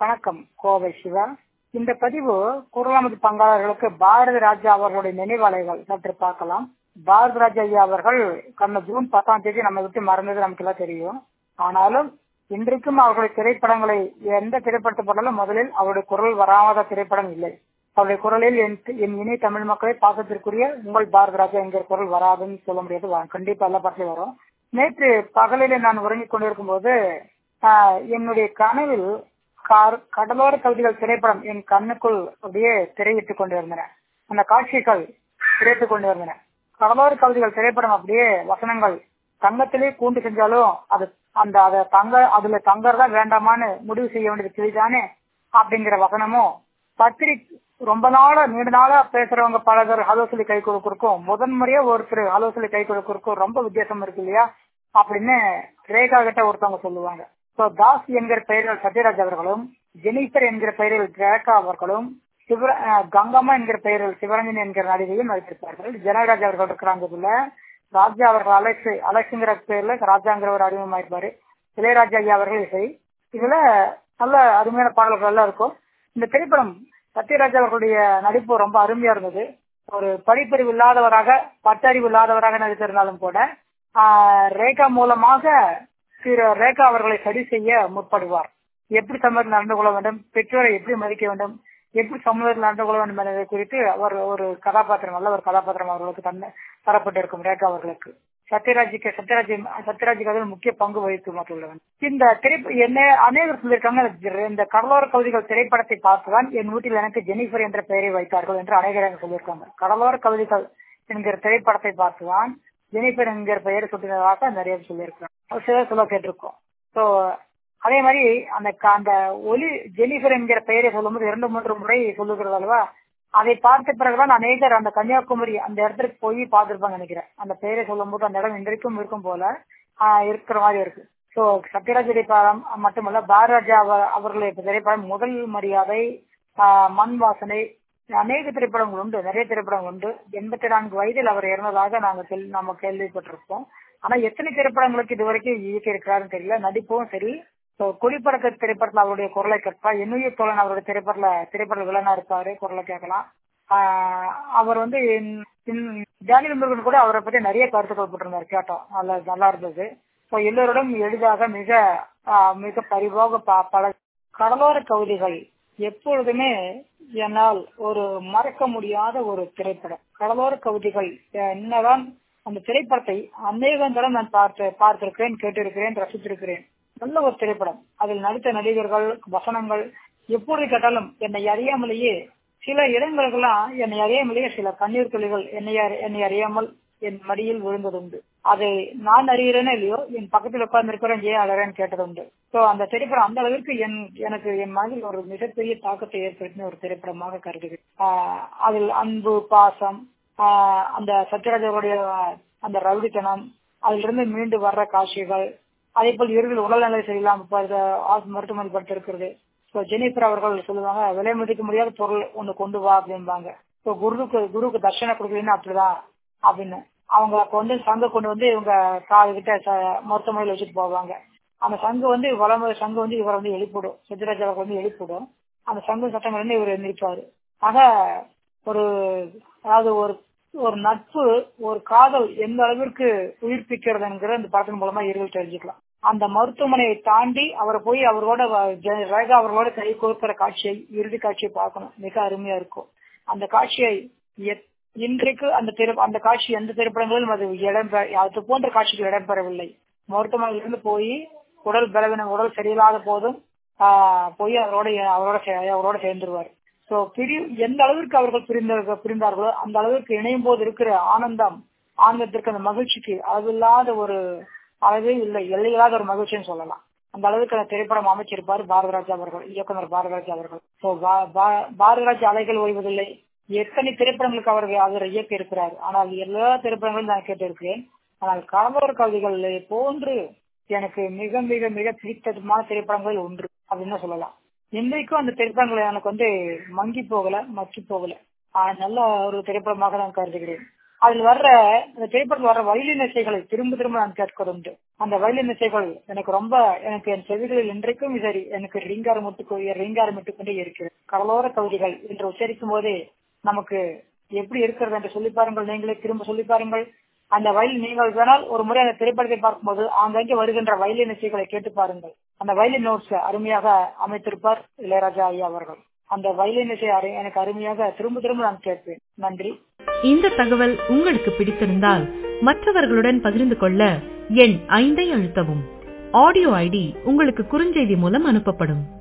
வணக்கம் கோவை சிவா இந்த பதிவு குரலமது பங்காளர்களுக்கு பாரதி ராஜா அவர்களுடைய நினைவாலைகள் சற்று பார்க்கலாம் பாரதி ராஜா ஐயா அவர்கள் கடந்த ஜூன் பத்தாம் தேதி நம்ம விட்டு மறந்தது நமக்கு எல்லாம் தெரியும் ஆனாலும் இன்றைக்கும் அவர்களுடைய திரைப்படங்களை எந்த திரைப்படத்தை போட்டாலும் முதலில் அவருடைய குரல் வராத திரைப்படம் இல்லை அவருடைய குரலில் என் என் இணை தமிழ் மக்களை பாசத்திற்குரிய உங்கள் பாரதி ராஜா என்கிற குரல் வராதுன்னு சொல்ல முடியாது வா- கண்டிப்பா எல்லா படத்திலும் வரும் நேற்று பகலிலே நான் உறங்கிக் கொண்டிருக்கும் போது ஆஹ், என்னுடைய கனவில் கார்- கடலோர கவிதைகள் திரைப்படம் என் கண்ணுக்குள் அப்படியே திரையிட்டுக் கொண்டிருந்தன அந்த காட்சிகள் திரைத்துக் கொண்டிருந்தன கடலோர கவிதைகள் திரைப்படம் அப்படியே வசனங்கள் தங்கத்திலே கூண்டு செஞ்சாலும் அது அந்த அத தங்க அதுல தங்கறதா வேண்டாமான்னு முடிவு செய்ய வேண்டியது கிளிதானே அப்படிங்கிற வசனமும் பத்திரிக் ரொம்ப நாளா நீண்ட நாளா பேசுறவங்க பல பேர் ஹலோ சொல்லி கை கொடுக்கறக்கும் முதன் முறையா ஒருத்தர் ஹலோ சொல்லி கை கொடுக்கறக்கும் ரொம்ப வித்தியாசம் இருக்கு இல்லையா அப்படின்னு ரேகா கிட்ட ஒருத்தவங்க சொல்லுவாங்க சோ தாஸ் என்கிற பெயரில் சத்யராஜ் அவர்களும் ஜெனிஃபர் என்கிற பெயரில் ரேகா அவர்களும் சிவர அஹ் கங்கம்மா என்கிற பெயரில் சிவரஞ்சன் என்கிற நடிகையும் நடித்திருப்பார்கள் ஜனகராஜ் அவர்கள் இருக்கிறாங்க இதுல ராஜா அவர்கள் அலெக்ஸ் அலெக்ஸ்ங்கிற பேர்ல ராஜாங்கிற ஒரு அறிமுகமாயிருப்பாரு இளையராஜா ஐயா அவர்கள் இசை இதுல நல்ல அருமையான பாடல்கள் எல்லாம் இருக்கும் இந்த திரைப்படம் சத்யராஜ் அவர்களுடைய நடிப்பு ரொம்ப அருமையா இருந்தது ஒரு படிப்பறிவு இல்லாதவராக பட்டறிவு இல்லாதவராக நடித்திருந்தாலும் கூட ஆஹ், ரேகா மூலமாக திரு ரேகா அவர்களை சரி செய்ய முற்படுவார் எப்படி சமூகத்தில் நடந்து கொள்ள வேண்டும் பெற்றோரை எப்படி மதிக்க வேண்டும் எப்படி சமூகத்தில் நடந்து கொள்ள வேண்டும் என்பதை குறித்து அவர் ஒரு கதாபாத்திரம் நல்ல ஒரு கதாபாத்திரம் அவர்களுக்கு தந்த தரப்பட்டிருக்கும் ரேகா அவர்களுக்கு சத்யராஜுக்கு சத்யராஜ் சத்யராஜுக்கு அதில் முக்கிய பங்கு வகித்து மட்டுள்ளவன் இந்த திரைப்ப என்ன அநேகர் சொல்லியிருக்காங்க இந்த கடலோர கவிதைகள் திரைப்படத்தை பார்த்துதான் என் வீட்டில் எனக்கு ஜெனிஃபர் என்ற பெயரை வைத்தார்கள் என்று அநேகர் எனக்கு சொல்லியிருக்காங்க கடலோர கவிதைகள் என்கிற திரைப்படத்தை பார்த்துதான் ஜெனிஃபர் என்கிற பெயரை சுட்டினதாக நிறைய பேர் சொல்லியிருக்காங்க அது சில சொல்ல கேட்டிருக்கோம் ஸோ அதே மாதிரி அந்த க- அந்த ஒலி ஜெனிஃபர் என்கிற பெயரை சொல்லும்போது இரண்டு மூன்று முறை சொல்லுகிறது அல்லவா அதை பார்த்த பிறகுதான் அநேகர் அந்த கன்னியாகுமரி அந்த இடத்துக்கு போய் பார்த்திருப்பாங்க நினைக்கிறேன் அந்த பெயரை சொல்லும்போது அந்த இடம் இன்றைக்கும் இருக்கும் போல ஆஹ், இருக்கிற மாதிரி இருக்கு சோ சத்யராஜ் திரைப்படம் மட்டுமல்ல பாரராஜா அவ- அவர்களுடைய திரைப்படம் முதல் மரியாதை ஆஹ், மண் வாசனை அநேக திரைப்படங்கள் உண்டு நிறைய திரைப்படங்கள் உண்டு எண்பத்தி நான்கு வயதில் அவர் இறந்ததாக நாங்க கேள்வி- நம்ம கேள்விப்பட்டிருப்போம் ஆனா எத்தனை திரைப்படங்களுக்கு இதுவரைக்கும் இயக்கி இருக்கிறாருன்னு தெரியல நடிப்பும் சரி So, குடிப்படக்க திரைப்படத்துல அவருடைய குரலை கேட்கலாம் என்னுயிர் தோழன் அவருடைய திரைப்படத்துல திரைப்பட வில்லனா இருப்பாரு குரலை கேட்கலாம் ஆஹ் அவர் வந்து இன்- இன்- டேனியல் முருகன் கூட அவரை பத்தி நிறைய கருத்துக்கள் போட்டிருந்தாரு கேட்டோம் நல்லா நல்லா இருந்தது So, எல்லோரிடம் எளிதாக மிக ஆஹ், மிக பரிவாக ப- பல கடலோர கவிதைகள் எப்பொழுதுமே என்னால் ஒரு மறக்க முடியாத ஒரு திரைப்படம் கடலோர கவிதைகள் என்னதான் அந்த திரைப்படத்தை அநேகம் தடவை நான் பார்த்து பார்த்திருக்கிறேன் கேட்டிருக்கிறேன் ரசித்திருக்கிறேன் நல்ல ஒரு திரைப்படம் அதில் நடித்த நடிகர்கள் வசனங்கள் எப்பொழுது கேட்டாலும் என்னை அறியாமலேயே சில இடங்களுக்கெல்லாம் என்னை அறியாமலேயே சில கண்ணீர் துளிகள் என்னை அறி- என்னை அறியாமல் என் மடியில் விழுந்ததுண்டு அதை நான் அறிகிறேனே இல்லையோ என் பக்கத்தில் உட்கார்ந்து இருக்கிறேன் ஏன் அழறேன்னு கேட்டதுண்டு சோ அந்த திரைப்படம் அந்த அளவிற்கு என் எனக்கு என் மனதில் ஒரு மிகப்பெரிய தாக்கத்தை ஏற்படுத்தின ஒரு திரைப்படமாக கருதுகிறேன் ஆஹ் அதில் அன்பு பாசம் ஆஹ் அந்த சத்யராஜருடைய அந்த ரவுடித்தனம் அதிலிருந்து மீண்டு வர்ற காட்சிகள் அதே போல் இறுதியில் உடல்நிலை சரியில்லாம படுத்த ஆஸ் மருத்துவமனை படுத்திருக்கிறது ஸோ ஜெனிஃபர் அவர்கள் சொல்லுவாங்க விலை மதிக்க முடியாத பொருள் ஒண்ணு கொண்டு வா அப்படிம்பாங்க ஸோ குருவுக்கு குருவுக்கு தட்சணை கொடுக்கலன்னு அப்படிதான் அப்படின்னு அவங்க அப்ப வந்து சங்க கொண்டு வந்து இவங்க காது கிட்ட ச- மருத்துவமனையில் வச்சுட்டு போவாங்க அந்த சங்கு வந்து வளம் சங்கு வந்து இவரை வந்து எழுப்பிடும் சித்தராஜ் அவர்கள் வந்து எழுப்பிடும் அந்த சங்கு சட்டங்கள் வந்து இவர் எந்திரிப்பாரு ஆக ஒரு அதாவது ஒரு ஒரு நட்பு ஒரு காதல் எந்த அளவிற்கு உயிர்ப்பிக்கிறதுங்கிற இந்த படத்தின் மூலமா இறுதியில் தெரிஞ்சுக்கலாம் அந்த மருத்துவமனையை தாண்டி அவரை போய் அவரோட வ- ஜெ- ரேகா அவர்களோட கை கோர்க்கிற காட்சியை இறுதி காட்சியை பார்க்கணும் மிக அருமையா இருக்கும் அந்த காட்சியை எத்- இன்றைக்கு அந்த திரை அந்த காட்சி எந்த திரைப்படங்களிலும் அது இடம்பெற அது போன்ற காட்சிகள் இடம்பெறவில்லை மருத்துவமனையிலிருந்து போய் உடல் பலவீனம் உடல் சரியில்லாத போதும் ஆஹ், போய் அவரோட அவரோட சே- அவரோட சேர்ந்துருவார் சோ பிரி எந்த அளவிற்கு அவர்கள் பிரிந்த பிரிந்தார்களோ அந்த அளவிற்கு இணையும் போது இருக்கிற ஆனந்தம் ஆனந்தத்திற்கு அந்த மகிழ்ச்சிக்கு அளவில்லாத ஒரு அளவே இல்லை எல்லையில்லாத ஒரு மகிழ்ச்சின்னு சொல்லலாம் அந்த அளவுக்கு அந்த திரைப்படம் அமைச்சிருப்பார் பாரதராஜ் அவர்கள் இயக்குனர் பாரதராஜ் அவர்கள் சோ பாரதராஜ் அலைகள் ஓய்வதில்லை எத்தனை திரைப்படங்களுக்கு அவர்கள் அவர் இயக்கி இருக்கிறார் ஆனால் எல்லா திரைப்படங்களும் நான் கேட்டிருக்கிறேன் ஆனால் கடலோர கவிதைகள் போன்று எனக்கு மிக மிக மிக பிடித்தமான திரைப்படங்கள் ஒன்று அப்படின்னு சொல்லலாம் இன்றைக்கும் அந்த திரைப்படங்கள் எனக்கு வந்து மங்கி போகல மக்கி போகல ஆஹ் நல்ல ஒரு திரைப்படமாக நான் கருதுகிறேன் அதில் வர்ற அந்த திரைப்படத்தில் வர்ற வயலின் இசைகளை திரும்ப திரும்ப நான் கேட்கிறது அந்த வயலின் இசைகள் எனக்கு ரொம்ப எனக்கு என் செவிகளில் இன்றைக்கும் சரி எனக்கு ரீங்காரம் முட்டு ரீங்காரம் கொண்டே இருக்கிறது கடலோர கவிதைகள் என்று உச்சரிக்கும் போதே நமக்கு எப்படி இருக்கிறது என்று சொல்லி பாருங்கள் நீங்களே திரும்ப சொல்லி பாருங்கள் அந்த வயலின் நீங்கள் வேணால் ஒரு முறை அந்த திரைப்படத்தை பார்க்கும்போது ஆங்காங்கே வருகின்ற வயலின் இசைகளை கேட்டு பாருங்கள் அந்த வயலின் நோட்ஸ் அருமையாக அமைத்திருப்பார் இளையராஜா ஐயா அவர்கள் அந்த வயலின் இசை எனக்கு அருமையாக திரும்ப திரும்ப நான் கேட்பேன் நன்றி இந்த தகவல் உங்களுக்கு பிடித்திருந்தால் மற்றவர்களுடன் பகிர்ந்து கொள்ள எண் ஐந்தை அழுத்தவும் ஆடியோ ஐடி உங்களுக்கு குறுஞ்செய்தி மூலம் அனுப்பப்படும்